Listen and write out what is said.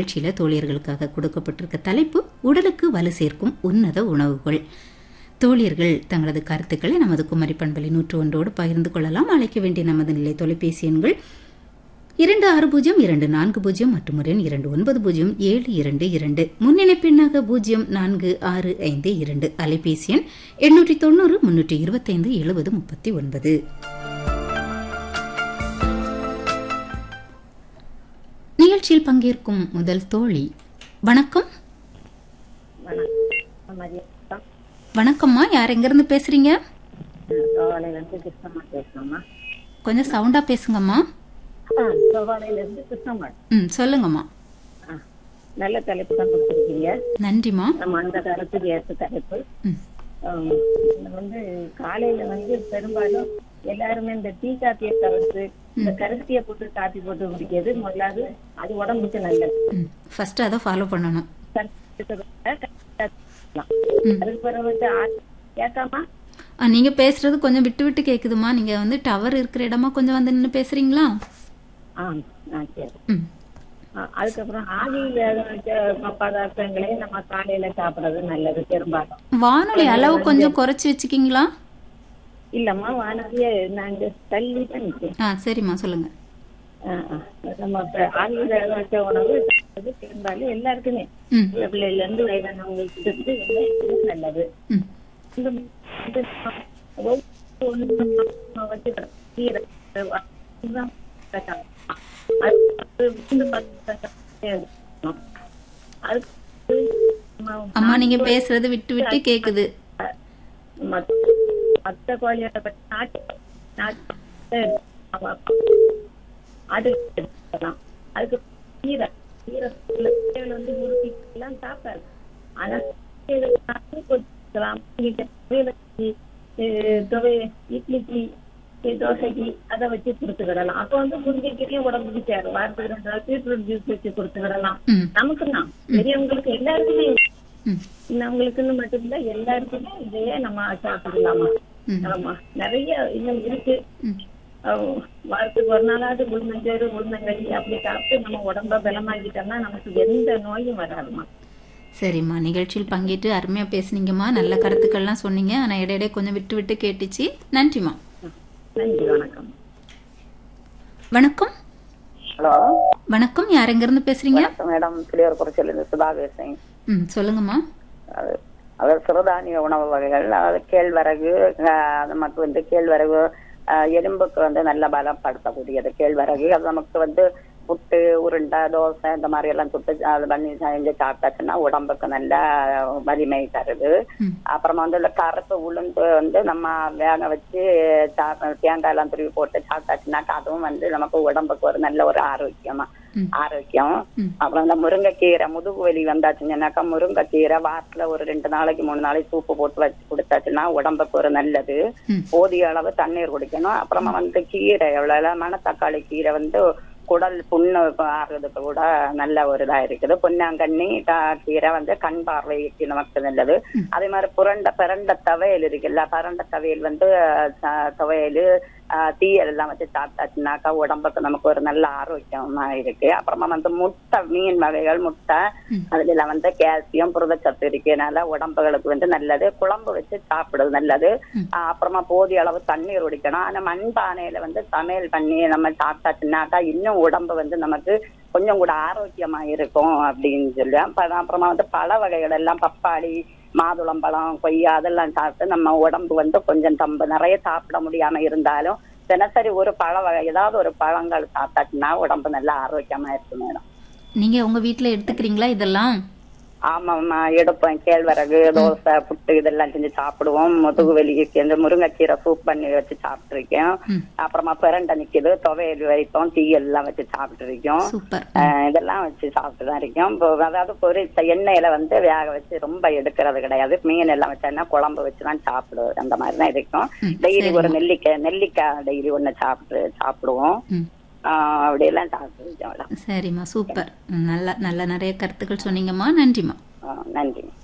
நிகழ்ச்சியில் தோழியர்களுக்காக கொடுக்கப்பட்டிருக்க தலைப்பு உடலுக்கு வலு சேர்க்கும் உன்னத உணவுகள் தோழியர்கள் தங்களது கருத்துக்களை நமது குமரி பண்பலை நூற்று ஒன்றோடு பகிர்ந்து கொள்ளலாம் அழைக்க வேண்டிய நமது நிலை தொலைபேசி எண்கள் இரண்டு ஆறு பூஜ்ஜியம் இரண்டு நான்கு பூஜ்ஜியம் மற்றும் ஒரு எண் இரண்டு ஒன்பது பூஜ்ஜியம் ஏழு இரண்டு இரண்டு முன்னிணைப்பெண்ணாக பூஜ்ஜியம் நான்கு ஆறு ஐந்து இரண்டு அலைபேசி எண் எண்ணூற்றி தொண்ணூறு முன்னூற்றி இருபத்தைந்து எழுபது முப்பத்தி ஒன்பது நிகழ்ச்சியில் பங்கேற்கும் முதல் தோழி வணக்கம் மதியம் வணக்கம்மா யார் எங்கிருந்து பேசுறீங்க சோவாலையிலேருந்து கிருஷ்ணம்மா பேசுகிறோம்மா கொஞ்சம் சவுண்டா பேசுங்கம்மா ஆ சோவாலையிலேருந்து கிருஷ்ணம்மா ம் சொல்லுங்கம்மா ஆ நல்ல தலைப்பு தான் கொடுத்துருக்கீங்க நன்றிம்மா நம்ம அந்த காலத்துக்கு ஏற்ற தலைப்பு ம் ஆம், இது வந்து காலையில வந்து பெரும்பாலும் எல்லாருமே இந்த டீ காப்பியை தவிர்த்து இந்த கருத்தியை போட்டு காப்பி போட்டு குடிக்கிறது முதலாவது அது உடம்புக்கு நல்லது ம் ஃபர்ஸ்ட் அதை ஃபாலோ பண்ணணும் கருத்து குடிக்கலாம். ம் அதுக்கு பிறகு வந்து ஆ- கேட்காம ஆ, நீங்க பேசுறது கொஞ்சம் விட்டு விட்டு கேக்குதுமா நீங்க வந்து டவர் இருக்கிற இடமா கொஞ்சம் வந்து நின்று பேசுறீங்களா ஆ ஆ சரி ம் ஆ, அதுக்கப்புறம் ஆவி வேக வச்ச பதார்த்தங்களே நம்ம காலையில சாப்பிடுறது நல்லது பெரும்பாலும் வானொலி அளவு கொஞ்சம் குறைச்சி வச்சுக்கிங்களா இல்லம்மா வானதிய நாங்க தள்ளி தான் நிற்கிறேன் ஆ சரிம்மா சொல்லுங்க ஆ, ஆ. நம்ம இப்ப ஆவி வேக வச்ச உணவு சாப்பிடுறது பெரும்பாலும் எல்லாருக்குமே ம் சின்ன பிள்ளையில இருந்து வயதானவங்களுக்கு இருந்து எல்லாருக்குமே நல்லது ம் இந்த இந்த ஒவ்வொரு ஒண்ணும் வச்சுக்கிறோம். கீரை, இதுதான் பிரச்சனை. அது வந்து பார்த்து அதுக்கு நம்ம அம்மா நீங்க பேசுறது விட்டு விட்டு கேக்குது மத்த மத்த கோழியோட பத்தி நாட்டு நாட்டு அவ- அது எடுத்துக்கலாம். அதுக்கு கீரை கீரை பிள்ளைகள் வந்து முறுக்கி எல்லாம் சாப்பிடாது ஆனா இது சாப்பிட்டு கொடுக்கலாம். நீங்க துவையல வச்சு, அஹ், துவை இட்லிக்கு அஹ், தோசைக்கு அதை வச்சு கொடுத்துக்கிடலாம் அப்ப வந்து முருங்கைக்கீரையும் உடம்புக்கு சேரும் வாரத்துக்கு ரெண்டு நாள் பீட்ரூட் ஜூஸ் வச்சு கொடுத்துக்கிடலாம் ம் நமக்கு தான் பெரியவங்களுக்கு எல்லாருக்குமே ம் நம்மளுக்குன்னு மட்டும் இல்ல எல்லாருக்குமே இதையே நம்ம சாப்பிடலாமா ம். ஆமா நிறைய இன்னும் இருக்கு ம் அஹ் வாரத்துக்கு ஒரு நாளாவது உளுந்தஞ்சோறு உளுந்தங்களி அப்படி சாப்பிட்டு நம்ம உடம்ப பலமாக்கிட்டோம்னா நமக்கு எந்த நோயும் வராதுமா சரிம்மா நிகழ்ச்சியில் பங்கேற்று அருமையா பேசுனீங்கம்மா நல்ல கருத்துக்கள்லாம் சொன்னீங்க ஆனா இடையிடையே கொஞ்சம் விட்டு விட்டு கேட்டுச்சு நன்றிம்மா நன்றி வணக்கம் வணக்கம் ஹலோ வணக்கம் யார் எங்கிருந்து பேசுறீங்க வணக்கம் மேடம் கிளியர் குறைச்சல் சுதா பேசுறேன் ம் சொல்லுங்கம்மா அது அதாவது சிறுதானிய உணவு வகைகள் அதாவது கேழ்வரகு அஹ், நமக்கு வந்து கேழ்வரகு அஹ், எலும்புக்கு வந்து நல்ல பலப்படுத்தக்கூடியது கேழ்வரகு அது நமக்கு வந்து புட்டு உருண்டை தோசை இந்த மாதிரி எல்லாம் சுட்டு அது பண்ணி செஞ்சு சாப்பிட்டாச்சுன்னா உடம்புக்கு நல்ல வலிமை தருது ம். அப்புறமா வந்து இந்த கருப்பு உளுந்து வந்து நம்ம வேக வச்சு சா- தேங்காய் எல்லாம் துருவி போட்டு சாப்பிட்டாச்சுன்னாக்கா அதுவும் வந்து நமக்கு உடம்புக்கு ஒரு நல்ல ஒரு ஆரோக்கியமா ம். ஆரோக்கியம் ம். அப்புறம் இந்த முருங்கைக்கீரை முதுகு வலி வந்தாச்சுன்னாக்கா முருங்கைக்கீரை வாரத்துல ஒரு ரெண்டு நாளைக்கு மூணு நாளைக்கு சூப்பு போட்டு வச்சு கொடுத்தாச்சுன்னா உடம்புக்கு ஒரு நல்லது ம். போதிய அளவு தண்ணீர் குடிக்கணும் அப்புறமா வந்து கீரை எவ்வளவு மணத்தக்காளி கீரை வந்து குடல் புண்ணு ஆறுறதுக்கு கூட நல்ல ஒரு இதா இருக்குது பொன்னாங்கண்ணி கா- கீரை வந்து கண் பார்வைக்கு நமக்கு நல்லது அதே மாதிரி புரண்ட பிறண்ட துவையல் இருக்குல்ல பரண்ட துவையல் வந்து அஹ், துவையல் அஹ், தீயல் எல்லாம் வச்சு சாப்பிட்டாச்சுனாக்கா உடம்புக்கு நமக்கு ஒரு நல்ல ஆரோக்கியமா இருக்கு அப்புறமா வந்து முட்டை மீன் வகைகள் முட்டை அதுல எல்லாம் வந்து கால்சியம் புரதச்சத்து இருக்கனால உடம்புகளுக்கு வந்து நல்லது குழம்பு வச்சு சாப்பிடுறது நல்லது அஹ், அப்புறமா போதிய அளவு தண்ணீர் குடிக்கணும் ஆனா மண்பானையில வந்து சமையல் பண்ணி நம்ம சாப்பிட்டாச்சுனாக்கா இன்னும் உடம்பு வந்து நமக்கு கொஞ்சம் கூட ஆரோக்கியமா இருக்கும் அப்படின்னு சொல்லி அப்ப அப்புறமா வந்து பழ வகைகள் எல்லாம் பப்பாளி மாதுளம்பழம் கொய்யா அதெல்லாம் சாப்பிட்டு நம்ம உடம்பு வந்து கொஞ்சம் தம்பு நிறைய சாப்பிட முடியாம இருந்தாலும் தினசரி ஒரு பழ வகை ஏதாவது ஒரு பழங்கள் சாப்பிட்டாச்சுன்னா உடம்பு நல்லா ஆரோக்கியமா இருக்கு மேடம் நீங்க உங்க வீட்ல எடுத்துக்கிறீங்களா இதெல்லாம் ஆமாம்மா எடுப்பேன் கேழ்வரகு தோசை புட்டு இதெல்லாம் செஞ்சு சாப்பிடுவோம் முதுகு வலிக்கு இந்த முருங்கைக்கீரை சூப் பண்ணி வச்சு சாப்பிட்டுருக்கேன் ம். அப்புறமா பிரண்டை நிக்குது துவையல் வைத்தோம் டீயல் எல்லாம் வச்சு சாப்பிட்டு இருக்கோம் சூப்பர் ஆஹ் இதெல்லாம் வச்சு சாப்பிட்டு தான் இருக்கோம் இப்போ அதாவது பொரிச்ச எண்ணெயில வந்து வேக வச்சு ரொம்ப எடுக்கிறது கிடையாது மீன் எல்லாம் வச்சோன்னா குழம்பு வச்சு தான் சாப்பிடுவோம் அந்த மாதிரி தான் இருக்கும் ம், டெய்லி ஒரு நெல்லிக்காய் நெல்லிக்காய் டெய்லி ஒண்ணு சாப்பிட்டு சாப்பிடுவோம் ம் ஆஹ் அப்படியெல்லாம் சாப்பிட்டு இருக்கோம் மேடம் சரிம்மா சூப்பர் ம், நல்ல நல்ல நிறைய கருத்துக்கள் சொன்னீங்கம்மா நன்றிம்மா ஆஹ் நன்றி